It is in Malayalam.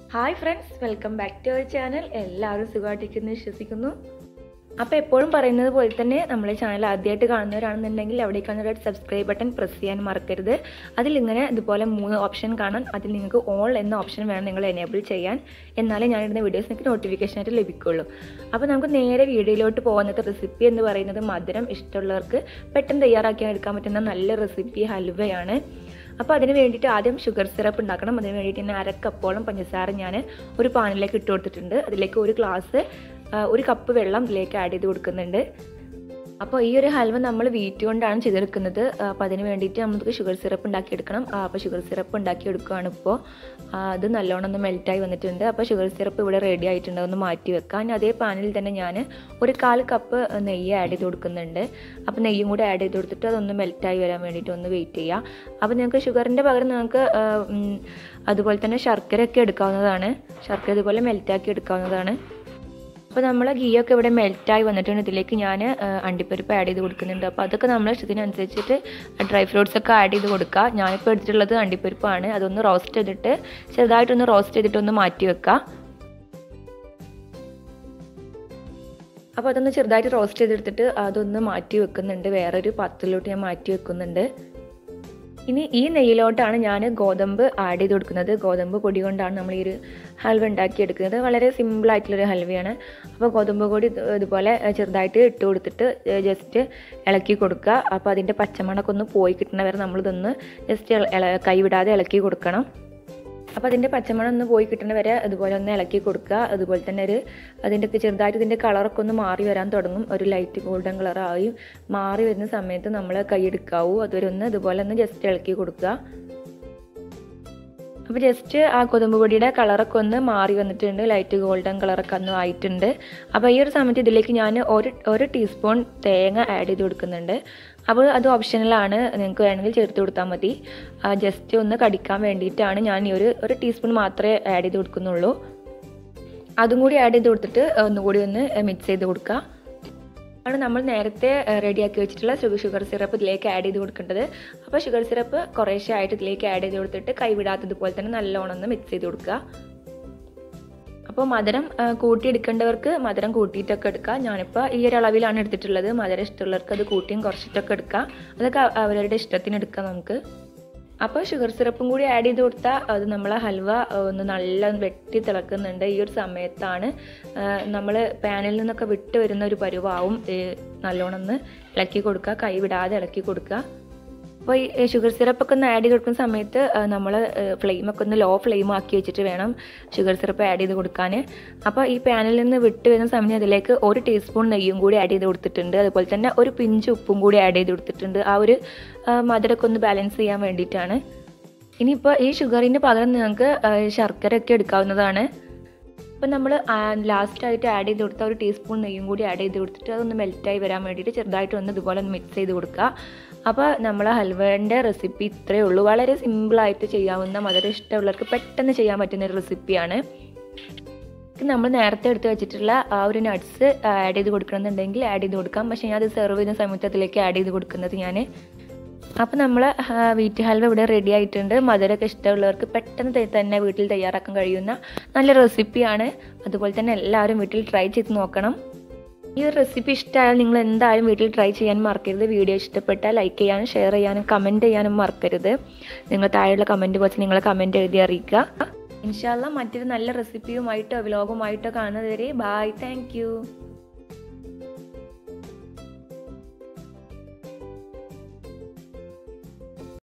hi friends welcome back to our channel എല്ലാവരും സുഖമായിട്ടിരിക്കുന്നു വിശ്വസിക്കുന്നു അപ്പോൾ എപ്പോഴും പറയുന്നത് പോലെ തന്നെ നമ്മളെ ചാനൽ ആദ്യമായിട്ട് കാണുന്നവരാണെന്നുണ്ടെങ്കിൽ അവിടെ കാണുന്ന സബ്സ്ക്രൈബ് ബട്ടൺ പ്രസ് ചെയ്യാൻ മറക്കരുത് അതിലിങ്ങനെ ഇതുപോലെ മൂന്ന് ഓപ്ഷൻ കാണാൻ അതിൽ നിങ്ങൾക്ക് ഓൾ എന്ന ഓപ്ഷൻ വേണം നിങ്ങൾ എനേബിൾ ചെയ്യാൻ എന്നാലേ ഞാനിടുന്ന വീഡിയോസ് നിങ്ങൾക്ക് നോട്ടിഫിക്കേഷൻ ആയിട്ട് ലഭിക്കുള്ളൂ അപ്പോൾ നമുക്ക് നേരെ വീഡിയോയിലോട്ട് പോകുന്നത് റെസിപ്പി എന്ന് പറയുന്നത് മധുരം ഇഷ്ടമുള്ളവർക്ക് പെട്ടെന്ന് തയ്യാറാക്കി എടുക്കാൻ പറ്റുന്ന നല്ല റെസിപ്പി ഹൽവയാണ് അപ്പോൾ അതിന് വേണ്ടിയിട്ട് ആദ്യം ഷുഗർ സിറപ്പ് ഉണ്ടാക്കണം അതിന് വേണ്ടിയിട്ട് ഞാൻ അരക്കപ്പോളം പഞ്ചസാര ഞാൻ ഒരു പാനിലേക്ക് ഇട്ട് കൊടുത്തിട്ടുണ്ട് അതിലേക്ക് ഒരു ഗ്ലാസ് ഒരു കപ്പ് വെള്ളം ഇതിലേക്ക് ആഡ് ചെയ്ത് കൊടുക്കുന്നുണ്ട് അപ്പോൾ ഈ ഒരു ഹൽവ നമ്മൾ വീറ്റ് കൊണ്ടാണ് ചെയ്തെടുക്കുന്നത് അപ്പോൾ അതിന് വേണ്ടിയിട്ട് നമുക്ക് ഷുഗർ സിറപ്പ് ഉണ്ടാക്കിയെടുക്കണം അപ്പോൾ ഷുഗർ സിറപ്പ് ഉണ്ടാക്കിയെടുക്കുകയാണ് ഇപ്പോൾ അത് നല്ലോണം ഒന്ന് മെൽറ്റായി വന്നിട്ടുണ്ട് അപ്പോൾ ഷുഗർ സിറപ്പ് ഇവിടെ റെഡി ആയിട്ടുണ്ട് ഒന്ന് മാറ്റി വെക്കാം അതേ പാനിൽ തന്നെ ഞാൻ ഒരു കാൽ കപ്പ് നെയ്യ് ആഡ് ചെയ്ത് കൊടുക്കുന്നുണ്ട് അപ്പോൾ നെയ്യും കൂടെ ആഡ് ചെയ്ത് കൊടുത്തിട്ട് അതൊന്ന് മെൽറ്റായി വരാൻ വേണ്ടിയിട്ട് ഒന്ന് വെയിറ്റ് ചെയ്യുക അപ്പോൾ നിങ്ങൾക്ക് ഷുഗറിൻ്റെ പകരം നിങ്ങൾക്ക് അതുപോലെ തന്നെ ശർക്കരയൊക്കെ എടുക്കാവുന്നതാണ് ശർക്കര ഇതുപോലെ മെൽറ്റാക്കി എടുക്കാവുന്നതാണ് അപ്പോൾ നമ്മൾ ഗീയൊക്കെ ഇവിടെ മെൽറ്റായി വന്നിട്ടുണ്ട് ഇതിലേക്ക് ഞാൻ അണ്ടിപ്പരിപ്പ് ആഡ് ചെയ്ത് കൊടുക്കുന്നുണ്ട് അപ്പോൾ അതൊക്കെ നമ്മൾ ഇഷ്ടത്തിനനുസരിച്ചിട്ട് ഡ്രൈ ഫ്രൂട്ട്സ് ഒക്കെ ആഡ് ചെയ്ത് കൊടുക്കുക ഞാനിപ്പോൾ എടുത്തിട്ടുള്ളത് അണ്ടിപ്പരിപ്പാണ് അതൊന്ന് റോസ്റ്റ് ചെയ്തിട്ട് ചെറുതായിട്ടൊന്ന് റോസ്റ്റ് ചെയ്തിട്ട് ഒന്ന് മാറ്റി വെക്കുക അപ്പോൾ അതൊന്ന് ചെറുതായിട്ട് റോസ്റ്റ് ചെയ്തെടുത്തിട്ട് അതൊന്ന് മാറ്റി വെക്കുന്നുണ്ട് വേറൊരു പാത്രത്തിലോട്ട് ഞാൻ മാറ്റി വെക്കുന്നുണ്ട് ഇനി ഈ നെയ്യിലോട്ടാണ് ഞാൻ ഗോതമ്പ് ആഡ് ചെയ്ത് കൊടുക്കുന്നത് ഗോതമ്പ് പൊടി കൊണ്ടാണ് നമ്മൾ ഈ ഒരു ഹൽവ ഉണ്ടാക്കിയെടുക്കുന്നത് വളരെ സിമ്പിളായിട്ടുള്ളൊരു ഹൽവയാണ് അപ്പോൾ ഗോതമ്പ് പൊടി ഇതുപോലെ ചെറുതായിട്ട് ഇട്ട് കൊടുത്തിട്ട് ജസ്റ്റ് ഇളക്കി കൊടുക്കുക അപ്പോൾ അതിൻ്റെ പച്ചമണമൊക്കെ ഒന്ന് പോയി കിട്ടണ വരെ നമ്മളിതൊന്ന് ജസ്റ്റ് കൈവിടാതെ ഇളക്കി കൊടുക്കണം അപ്പോൾ അതിൻ്റെ പച്ചമണം ഒന്ന് പോയി കിട്ടുന്ന വരെ അതുപോലെ ഒന്ന് ഇളക്കി കൊടുക്കുക അതുപോലെ തന്നെ ഒരു അതിൻ്റെ ചെറുതായിട്ട് ഇതിൻ്റെ കളറൊക്കെ ഒന്ന് മാറി വരാൻ തുടങ്ങും ഒരു ലൈറ്റ് ഗോൾഡൻ കളറായി മാറി വരുന്ന സമയത്ത് നമ്മൾ കൈയെടുക്കാവൂ അതുവരെ ഒന്ന് ഇതുപോലെ ഒന്ന് ജസ്റ്റ് ഇളക്കി കൊടുക്കുക അപ്പോൾ ജസ്റ്റ് ആ കൊതുമ്പ് പൊടിയുടെ കളറൊക്കെ ഒന്ന് മാറി വന്നിട്ടുണ്ട് ലൈറ്റ് ഗോൾഡൻ കളറൊക്കെ ഒന്ന് ആയിട്ടുണ്ട് അപ്പോൾ ഈ ഒരു സമയത്ത് ഇതിലേക്ക് ഞാൻ ഒരു ഒരു ടീസ്പൂൺ തേങ്ങ ആഡ് ചെയ്ത് കൊടുക്കുന്നുണ്ട് അപ്പോൾ അത് ഓപ്ഷണലാണ് നിങ്ങൾക്ക് വേണമെങ്കിൽ ചേർത്ത് കൊടുത്താൽ മതി ജസ്റ്റ് ഒന്ന് കടിക്കാൻ വേണ്ടിയിട്ടാണ് ഞാൻ ഈ ഒരു ഒരു ടീസ്പൂൺ മാത്രമേ ആഡ് ചെയ്ത് കൊടുക്കുന്നുള്ളൂ അതും കൂടി ആഡ് ചെയ്ത് കൊടുത്തിട്ട് ഒന്നുകൂടി ഒന്ന് മിക്സ് ചെയ്ത് കൊടുക്കുക ആണ് നമ്മൾ നേരത്തെ റെഡിയാക്കി വെച്ചിട്ടുള്ള ഷുഗർ ഷുഗർ സിറപ്പ് ഇതിലേക്ക് ആഡ് ചെയ്ത് കൊടുക്കേണ്ടത് അപ്പോൾ ഷുഗർ സിറപ്പ് കുറേശ്ശെ ആയിട്ട് ഇതിലേക്ക് ആഡ് ചെയ്ത് കൊടുത്തിട്ട് കൈവിടാത്തതുപോലെ തന്നെ നല്ലോണം ഒന്ന് മിക്സ് ചെയ്ത് കൊടുക്കുക അപ്പോൾ മധുരം കൂട്ടിയെടുക്കേണ്ടവർക്ക് മധുരം കൂട്ടിയിട്ടൊക്കെ എടുക്കുക ഞാനിപ്പോൾ ഈ ഒരു അളവിലാണ് എടുത്തിട്ടുള്ളത് മധുരം ഇഷ്ടമുള്ളവർക്ക് അത് കൂട്ടിയും കുറച്ചിട്ടൊക്കെ എടുക്കുക അതൊക്കെ അവരവരുടെ ഇഷ്ടത്തിന് എടുക്കാം നമുക്ക് അപ്പോൾ ഷുഗർ സിറപ്പും കൂടി ആഡ് ചെയ്ത് കൊടുത്താൽ അത് നമ്മളെ ഹൽവ ഒന്ന് നല്ല വെട്ടി തിളക്കുന്നുണ്ട് ഈ ഒരു സമയത്താണ് നമ്മൾ പാനിൽ നിന്നൊക്കെ വിട്ട് വരുന്ന ഒരു പരുവാവും നല്ലോണം ഒന്ന് ഇളക്കി കൊടുക്കുക കൈ വിടാതെ ഇളക്കി കൊടുക്കുക അപ്പോൾ ഈ ഷുഗർ സിറപ്പൊക്കെ ഒന്ന് ആഡ് ചെയ്ത് കൊടുക്കുന്ന സമയത്ത് നമ്മൾ ഫ്ലെയിമൊക്കെ ഒന്ന് ലോ ഫ്ലെയിം ആക്കി വെച്ചിട്ട് വേണം ഷുഗർ സിറപ്പ് ആഡ് ചെയ്ത് കൊടുക്കാൻ അപ്പോൾ ഈ പാനിൽ നിന്ന് വിട്ട് വരുന്ന സമയം അതിലേക്ക് ഒരു ടീസ്പൂൺ നെയ്യും കൂടി ആഡ് ചെയ്ത് കൊടുത്തിട്ടുണ്ട് അതുപോലെ തന്നെ ഒരു പിഞ്ച് ഉപ്പും കൂടി ആഡ് ചെയ്ത് കൊടുത്തിട്ടുണ്ട് ആ ഒരു മധുരമൊക്കെ ഒന്ന് ബാലൻസ് ചെയ്യാൻ വേണ്ടിയിട്ടാണ് ഇനിയിപ്പോൾ ഈ ഷുഗറിന് പകരം നിങ്ങൾക്ക് ശർക്കരയൊക്കെ എടുക്കാവുന്നതാണ് അപ്പോൾ നമ്മൾ ലാസ്റ്റായിട്ട് ആഡ് ചെയ്ത് കൊടുത്ത ഒരു ടീസ്പൂൺ നെയ്യും കൂടി ആഡ് ചെയ്ത് കൊടുത്തിട്ട് അതൊന്ന് മെൽറ്റായി വരാൻ വേണ്ടിയിട്ട് ചെറുതായിട്ട് ഒന്ന് ഇതുപോലെ ഒന്ന് മിക്സ് ചെയ്ത് കൊടുക്കുക അപ്പോൾ നമ്മൾ ഹൽവേൻ്റെ റെസിപ്പി ഇത്രയേ ഉള്ളൂ വളരെ സിമ്പിളായിട്ട് ചെയ്യാവുന്ന മധുരം ഇഷ്ടമുള്ളവർക്ക് പെട്ടെന്ന് ചെയ്യാൻ പറ്റുന്ന ഒരു റെസിപ്പിയാണ് നമ്മൾ നേരത്തെ എടുത്ത് വെച്ചിട്ടുള്ള ആ ഒരു നട്ട്സ് ആഡ് ചെയ്ത് കൊടുക്കണമെന്നുണ്ടെങ്കിൽ ആഡ് ചെയ്ത് കൊടുക്കാം പക്ഷേ ഞാൻ അത് സെർവ് ചെയ്യുന്ന സമയത്ത് അതിലേക്ക് ആഡ് ചെയ്ത് കൊടുക്കുന്നത് ഞാൻ അപ്പോൾ നമ്മൾ വീറ്റ് ഹൽവ ഇവിടെ റെഡി ആയിട്ടുണ്ട് മധുരമൊക്കെ ഇഷ്ടമുള്ളവർക്ക് പെട്ടെന്ന് തന്നെ വീട്ടിൽ തയ്യാറാക്കാൻ കഴിയുന്ന നല്ല റെസിപ്പിയാണ് അതുപോലെ തന്നെ എല്ലാവരും വീട്ടിൽ ട്രൈ ചെയ്ത് നോക്കണം ഈ ഒരു റെസിപ്പി ഇഷ്ടമായാൽ നിങ്ങൾ എന്തായാലും വീട്ടിൽ ട്രൈ ചെയ്യാൻ മറക്കരുത് വീഡിയോ ഇഷ്ടപ്പെട്ടാൽ ലൈക്ക് ചെയ്യാനും ഷെയർ ചെയ്യാനും കമൻറ്റ് ചെയ്യാനും മറക്കരുത് നിങ്ങൾ താഴെയുള്ള കമൻറ്റ് ബോക്സിൽ നിങ്ങൾ കമൻറ്റ് എഴുതി അറിയിക്കുക ഇൻഷാല്ല മറ്റൊരു നല്ല റെസിപ്പിയുമായിട്ടോ വ്ലോഗുമായിട്ടോ കാണുന്നത് വരെ ബായ് താങ്ക്